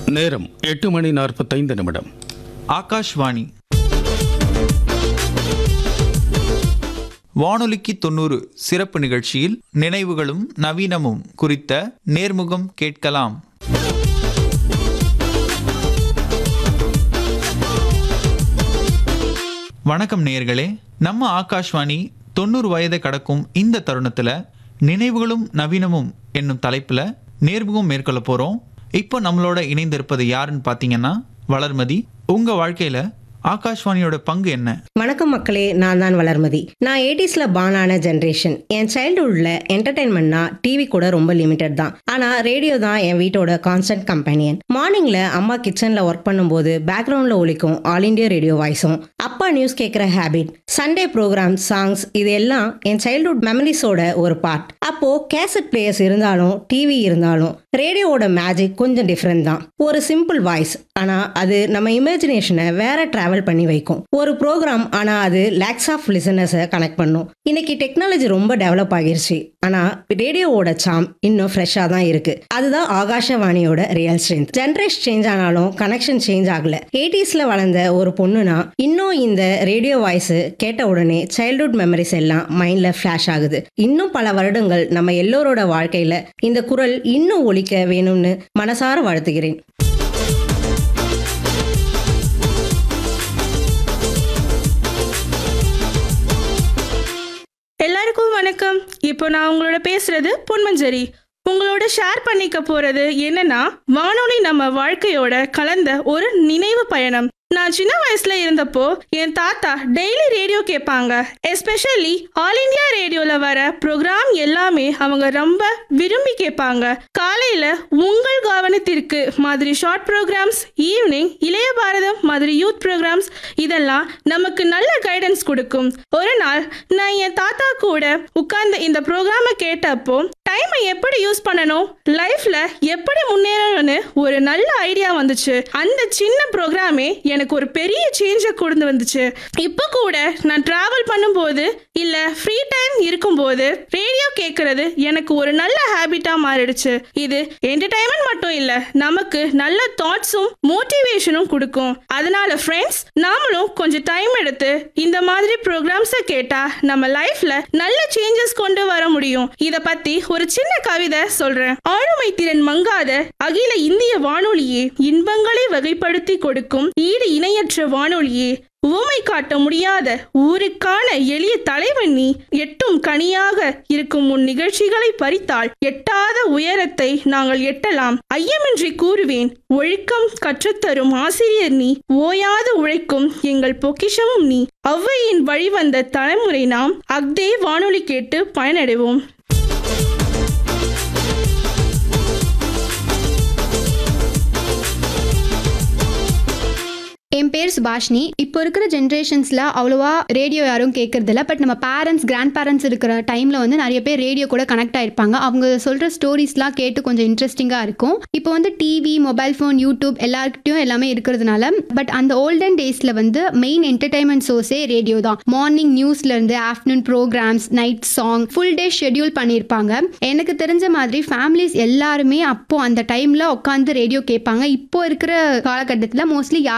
நேரம் எட்டு மணி நாற்பத்தைந்து நிமிடம் ஆகாஷ்வாணி வானொலிக்கு தொண்ணூறு சிறப்பு நிகழ்ச்சியில் நினைவுகளும் நவீனமும் குறித்த நேர்முகம் கேட்கலாம் வணக்கம் நேயர்களே நம்ம ஆகாஷ்வாணி தொண்ணூறு வயதை கடக்கும் இந்த தருணத்துல நினைவுகளும் நவீனமும் என்னும் தலைப்புல நேர்முகம் மேற்கொள்ள போறோம் இப்போ நம்மளோட இணைந்திருப்பது யாருன்னு பார்த்தீங்கன்னா வளர்மதி உங்க வாழ்க்கையில ஆகாஷ்வாணியோட பங்கு என்ன வணக்கம் மக்களே நான் தான் வளர்மதி நான் எயிட்டிஸ்ல பானான ஜென்ரேஷன் என் சைல்டுஹுட்ல என்டர்டைன்மெண்ட்னா டிவி கூட ரொம்ப லிமிடெட் தான் ஆனா ரேடியோ தான் என் வீட்டோட கான்ஸ்டன்ட் கம்பெனியன் மார்னிங்ல அம்மா கிச்சன்ல ஒர்க் பண்ணும்போது பேக்ரவுண்ட்ல ஒலிக்கும் ஆல் இண்டியா ரேடியோ வாய்ஸும் அப்பா நியூஸ் கேட்குற ஹேபிட் சண்டே ப்ரோக்ராம் சாங்ஸ் இது எல்லாம் என் சைல்ட்ஹுட் மெமரிஸோட ஒரு பார்ட் அப்போ கேசட் பிளேயர்ஸ் இருந்தாலும் டிவி இருந்தாலும் ரேடியோவோட மேஜிக் கொஞ்சம் டிஃப்ரெண்ட் தான் ஒரு சிம்பிள் வாய்ஸ் ஆனா அது நம்ம இமேஜினேஷனை வேற டிராவல் பண்ணி வைக்கும் ஒரு ப்ரோக்ராம் ஆனா அது லேக்ஸ் ஆஃப் லிசனர்ஸை கனெக்ட் பண்ணும் இன்னைக்கு டெக்னாலஜி ரொம்ப டெவலப் ஆகிருச்சு ஆனா ரேடியோவோட சாம் இன்னும் ஃப்ரெஷ்ஷாக தான் இருக்கு அதுதான் ஆகாஷவாணியோட ரியல் ஸ்ட்ரென்த் ஜென்ரேஷன் சேஞ்ச் ஆனாலும் கனெக்ஷன் சேஞ்ச் ஆகல எயிட்டிஸ்ல வளர்ந்த ஒரு பொண்ணுனா இன்னும் இந்த ரேடியோ வாய்ஸ் கேட்ட உடனே சைல்ட்ஹுட் மெமரிஸ் எல்லாம் மைண்ட்ல ஃபிளாஷ் ஆகுது இன்னும் பல வருடங்கள் நம்ம எல்லோரோட வாழ்க்கையில இந்த குரல் இன்னும் ஒலிக்க வேணும்னு மனசார வாழ்த்துகிறேன் எல்லாருக்கும் வணக்கம் இப்போ நான் உங்களோட பேசுறது பொன்மஞ்சரி உங்களோட ஷேர் பண்ணிக்க போறது என்னன்னா வானொலி நம்ம வாழ்க்கையோட கலந்த ஒரு நினைவு பயணம் நான் சின்ன வயசுல இருந்தப்போ என் தாத்தா டெய்லி ரேடியோ கேட்பாங்க எஸ்பெஷலி ஆல் இந்தியா ரேடியோல வர ப்ரோக்ராம் எல்லாமே அவங்க ரொம்ப விரும்பி கேட்பாங்க காலையில உங்கள் கவனத்திற்கு மாதிரி ஷார்ட் ப்ரோக்ராம்ஸ் ஈவினிங் இளைய பாரதம் மாதிரி யூத் ப்ரோக்ராம்ஸ் இதெல்லாம் நமக்கு நல்ல கைடன்ஸ் கொடுக்கும் ஒரு நாள் நான் என் தாத்தா கூட உட்கார்ந்து இந்த ப்ரோக்ராமை கேட்டப்போ டைமை எப்படி யூஸ் பண்ணணும் லைஃப்ல எப்படி முன்னேறணும்னு ஒரு நல்ல ஐடியா வந்துச்சு அந்த சின்ன ப்ரோக்ராமே எனக்கு ஒரு பெரிய சேஞ்சை கொண்டு வந்துச்சு இப்போ கூட நான் டிராவல் பண்ணும்போது இல்ல ஃப்ரீ டைம் இருக்கும்போது ரேடியோ கேட்கறது எனக்கு ஒரு நல்ல ஹேபிட்டா மாறிடுச்சு இது என்டர்டைன்மெண்ட் மட்டும் இல்ல நமக்கு நல்ல தாட்ஸும் மோட்டிவேஷனும் கொடுக்கும் அதனால ஃப்ரெண்ட்ஸ் நாமளும் கொஞ்சம் டைம் எடுத்து இந்த மாதிரி ப்ரோக்ராம்ஸை கேட்டா நம்ம லைஃப்ல நல்ல சேஞ்சஸ் கொண்டு வர முடியும் இத பத்தி ஒரு சின்ன கவிதை சொல்றேன் ஆளுமை திறன் மங்காத அகில இந்திய வானொலியே இன்பங்களை வகைப்படுத்தி கொடுக்கும் ஈடு இணையற்ற வானொலியே உவமை காட்ட முடியாத ஊருக்கான எளிய தலைவன் நீ எட்டும் கனியாக இருக்கும் உன் நிகழ்ச்சிகளை பறித்தால் எட்டாத உயரத்தை நாங்கள் எட்டலாம் ஐயமின்றி கூறுவேன் ஒழுக்கம் கற்றுத்தரும் ஆசிரியர் நீ ஓயாது உழைக்கும் எங்கள் பொக்கிஷமும் நீ ஔவையின் வழிவந்த தலைமுறை நாம் அக்தே வானொலி கேட்டு பயனடைவோம் என் பேர் சுபாஷினி இப்போ இருக்கிற ஜென்ரேஷன்ஸில் அவ்வளோவா ரேடியோ யாரும் கேட்கறதில்ல பட் நம்ம பேரண்ட்ஸ் கிராண்ட் பேரண்ட்ஸ் இருக்கிற டைமில் வந்து நிறைய பேர் ரேடியோ கூட கனெக்ட் ஆயிருப்பாங்க அவங்க சொல்கிற ஸ்டோரிஸ்லாம் கேட்டு கொஞ்சம் இன்ட்ரெஸ்டிங்காக இருக்கும் இப்போ வந்து டிவி மொபைல் ஃபோன் யூடியூப் எல்லாருக்கிட்டையும் எல்லாமே இருக்கிறதுனால பட் அந்த ஓல்டன் டேஸில் வந்து மெயின் என்டர்டைன்மெண்ட் சோர்ஸே ரேடியோ தான் மார்னிங் நியூஸ்லேருந்து afternoon programmes night song full day schedule பண்ணியிருப்பாங்க எனக்கு தெரிஞ்ச மாதிரி ஃபேமிலிஸ் எல்லாருமே அப்போ அந்த டைமில் உட்காந்து ரேடியோ கேட்பாங்க இப்போ இருக்கிற காலகட்டத்தில் மோஸ்ட்லி